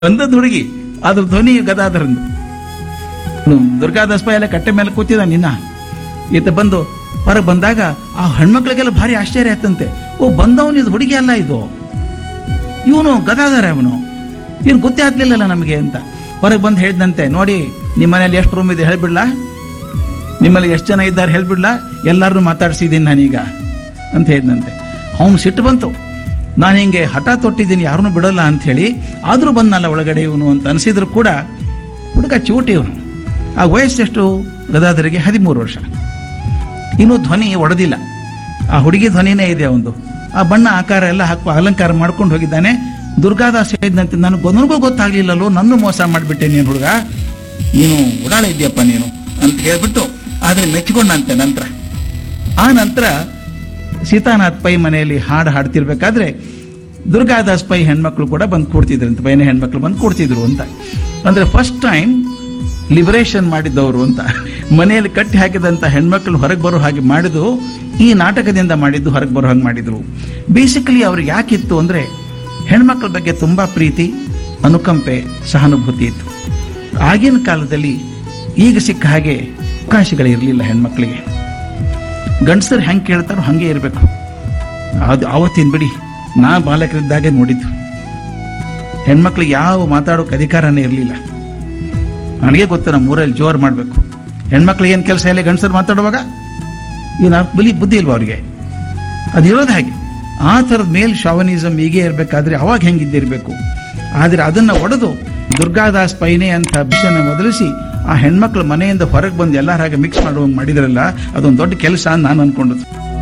ಬಂದದ್ದು ಹುಡುಗಿ ಅದ್ರ ಧ್ವನಿ ಗದಾಧರಂದು ದುರ್ಗಾದಾಸ್ ಎಲ್ಲ ಕಟ್ಟೆ ಮೇಲೆ ಕೂತಿದ ನಿನ್ನ ಈತ ಬಂದು ಹೊರಗೆ ಬಂದಾಗ ಆ ಹೆಣ್ಮಕ್ಳಿಗೆಲ್ಲ ಭಾರಿ ಆಶ್ಚರ್ಯ ಆಯ್ತಂತೆ ಓ ಬಂದವನು ಇದು ಹುಡುಗಿ ಅಲ್ಲ ಇದು ಇವನು ಗದಾಧರ ಅವನು ಇವ್ನು ಗೊತ್ತೇ ಆಗ್ಲಿಲ್ಲಲ್ಲ ನಮಗೆ ಅಂತ ಹೊರಗೆ ಬಂದು ಹೇಳಿದಂತೆ ನೋಡಿ ನಿಮ್ಮ ಮನೇಲಿ ಎಷ್ಟು ರೂಮ್ ಇದೆ ಹೇಳ್ಬಿಡ್ಲಾ ನಿಮ್ಮಲ್ಲಿ ಎಷ್ಟು ಜನ ಇದ್ದಾರೆ ಹೇಳ್ಬಿಡ್ಲಾ ಎಲ್ಲರನ್ನೂ ಮಾತಾಡ್ಸಿದ್ದೀನಿ ನಾನೀಗ ಅಂತ ಹೇಳಿದಂತೆ ಅವನು ಸಿಟ್ಟು ಬಂತು ನಾನು ಹಿಂಗೆ ಹಠ ತೊಟ್ಟಿದ್ದೀನಿ ಯಾರನ್ನೂ ಬಿಡಲ್ಲ ಅಂತ ಹೇಳಿ ಆದರೂ ಬಂದಲ್ಲ ಒಳಗಡೆ ಇವನು ಅಂತ ಅನಿಸಿದ್ರು ಕೂಡ ಹುಡುಗ ಚೂಟಿ ಇವನು ಆ ವಯಸ್ಸೆಷ್ಟು ಗದಾಧರಿಗೆ ಹದಿಮೂರು ವರ್ಷ ಇನ್ನೂ ಧ್ವನಿ ಒಡೆದಿಲ್ಲ ಆ ಹುಡುಗಿ ಧ್ವನಿನೇ ಇದೆ ಅವನು ಆ ಬಣ್ಣ ಆಕಾರ ಎಲ್ಲ ಹಾಕುವ ಅಲಂಕಾರ ಮಾಡ್ಕೊಂಡು ಹೋಗಿದ್ದಾನೆ ದುರ್ಗಾದಾಸ್ ಹೇಳಿದಂತೆ ನನಗೆ ನನಗೂ ಗೊತ್ತಾಗ್ಲಿಲ್ಲಲ್ಲೋ ನನ್ನ ಮೋಸ ಮಾಡಿಬಿಟ್ಟೆ ನೀನು ಹುಡುಗ ನೀನು ಉಡಾಳ ಇದೆಯಪ್ಪ ನೀನು ಅಂತ ಹೇಳ್ಬಿಟ್ಟು ಆದರೆ ಮೆಚ್ಕೊಂಡಂತೆ ನಂತರ ಆ ನಂತರ ಸೀತಾನಾಥ್ ಪೈ ಮನೆಯಲ್ಲಿ ಹಾಡು ಹಾಡ್ತಿರ್ಬೇಕಾದ್ರೆ ದುರ್ಗಾದಾಸ್ ಪೈ ಹೆಣ್ಮಕ್ಳು ಕೂಡ ಬಂದು ಕೂಡ್ತಿದ್ರಂತೆ ಪೈನ ಹೆಣ್ಮಕ್ಳು ಬಂದು ಕೂಡ್ತಿದ್ರು ಅಂತ ಅಂದ್ರೆ ಫಸ್ಟ್ ಟೈಮ್ ಲಿಬರೇಷನ್ ಮಾಡಿದ್ದವರು ಅಂತ ಮನೆಯಲ್ಲಿ ಕಟ್ಟಿ ಹಾಕಿದಂತ ಹೆಣ್ಮಕ್ಳು ಹೊರಗೆ ಬರೋ ಹಾಗೆ ಮಾಡಿದ್ದು ಈ ನಾಟಕದಿಂದ ಮಾಡಿದ್ದು ಹೊರಗೆ ಬರೋ ಹಾಗೆ ಮಾಡಿದ್ರು ಬೇಸಿಕಲಿ ಅವ್ರಿಗೆ ಯಾಕಿತ್ತು ಅಂದ್ರೆ ಹೆಣ್ಮಕ್ಳ ಬಗ್ಗೆ ತುಂಬಾ ಪ್ರೀತಿ ಅನುಕಂಪೆ ಸಹಾನುಭೂತಿ ಇತ್ತು ಆಗಿನ ಕಾಲದಲ್ಲಿ ಈಗ ಸಿಕ್ಕ ಹಾಗೆ ಅವಕಾಶಗಳಿರಲಿಲ್ಲ ಹೆಣ್ಮಕ್ಳಿಗೆ ಗಂಡಸರು ಹೆಂಗೆ ಕೇಳ್ತಾರೋ ಹಂಗೆ ಇರಬೇಕು ಅದು ಆವತ್ತಿನ ಬಿಡಿ ನಾ ಬಾಲಕರಿದ್ದಾಗೆ ನೋಡಿದ್ದು ಹೆಣ್ಮಕ್ಳಿಗೆ ಯಾವ ಮಾತಾಡೋಕೆ ಅಧಿಕಾರನೇ ಇರಲಿಲ್ಲ ನನಗೆ ಗೊತ್ತು ನಮ್ಮ ಊರಲ್ಲಿ ಜೋರು ಮಾಡಬೇಕು ಹೆಣ್ಮಕ್ಳಿಗೆ ಏನು ಕೆಲಸ ಇಲ್ಲ ಗಂಡಸರು ಮಾತಾಡುವಾಗ ಇನ್ನು ಬಲಿ ಬುದ್ಧಿ ಇಲ್ವಾ ಅವರಿಗೆ ಅದಿರೋದು ಹಾಗೆ ಆ ಥರದ ಮೇಲ್ ಶಾವನಿಸಮ್ ಹೀಗೆ ಇರಬೇಕಾದ್ರೆ ಅವಾಗ ಹೆಂಗಿದ್ದಿರಬೇಕು ಆದರೆ ಅದನ್ನು ಒಡೆದು ದುರ್ಗಾದಾಸ್ ಪೈನೆ ಅಂತ ಬಿಷನ ಮೊದಲಿಸಿ ಆ ಹೆಣ್ಮಕ್ಳು ಮನೆಯಿಂದ ಹೊರಗೆ ಬಂದು ಎಲ್ಲರ ಹಾಗೆ ಮಿಕ್ಸ್ ಮಾಡುವಂಗೆ ಮಾಡಿದ್ರಲ್ಲ ಅದೊಂದು ದೊಡ್ಡ ಕೆಲಸ ಅಂತ ನಾನು ಅನ್ಕೊಂಡದ್ದು